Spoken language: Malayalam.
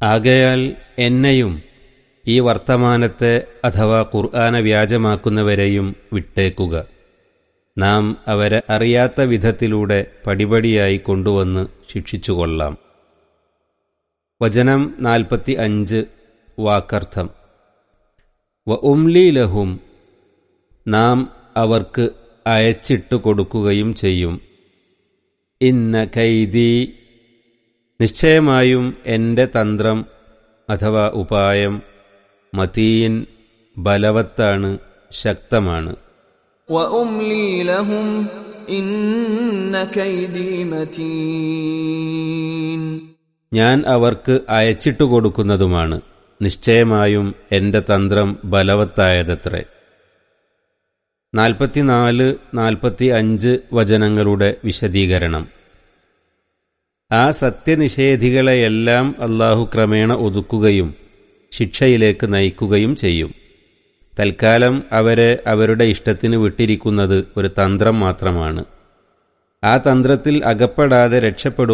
ആകയാൽ എന്നെയും ഈ വർത്തമാനത്തെ അഥവാ ഖുർആന വ്യാജമാക്കുന്നവരെയും വിട്ടേക്കുക നാം അവരെ അറിയാത്ത വിധത്തിലൂടെ പടിപടിയായി കൊണ്ടുവന്ന് ശിക്ഷിച്ചുകൊള്ളാം വചനം നാൽപ്പത്തി അഞ്ച് വാക്കർത്ഥം വ ഉംലി ലഹും നാം അവർക്ക് അയച്ചിട്ടു കൊടുക്കുകയും ചെയ്യും ഇന്ന കൈദി നിശ്ചയമായും എൻ്റെ തന്ത്രം അഥവാ ഉപായം മതീൻ ബലവത്താണ് ശക്തമാണ് وأملي لهم إن كيدي متين ഞാൻ അവർക്ക് അയച്ചിട്ടു കൊടുക്കുന്നതുമാണ് നിശ്ചയമായും എൻ്റെ തന്ത്രം ബലവത്തായതത്രേ നാൽപ്പത്തിനാല് നാൽപ്പത്തി അഞ്ച് വചനങ്ങളുടെ വിശദീകരണം ആ സത്യനിഷേധികളെയെല്ലാം അള്ളാഹു ക്രമേണ ഒതുക്കുകയും ശിക്ഷയിലേക്ക് നയിക്കുകയും ചെയ്യും തൽക്കാലം അവരെ അവരുടെ ഇഷ്ടത്തിന് വിട്ടിരിക്കുന്നത് ഒരു തന്ത്രം മാത്രമാണ് ആ തന്ത്രത്തിൽ അകപ്പെടാതെ രക്ഷപ്പെടും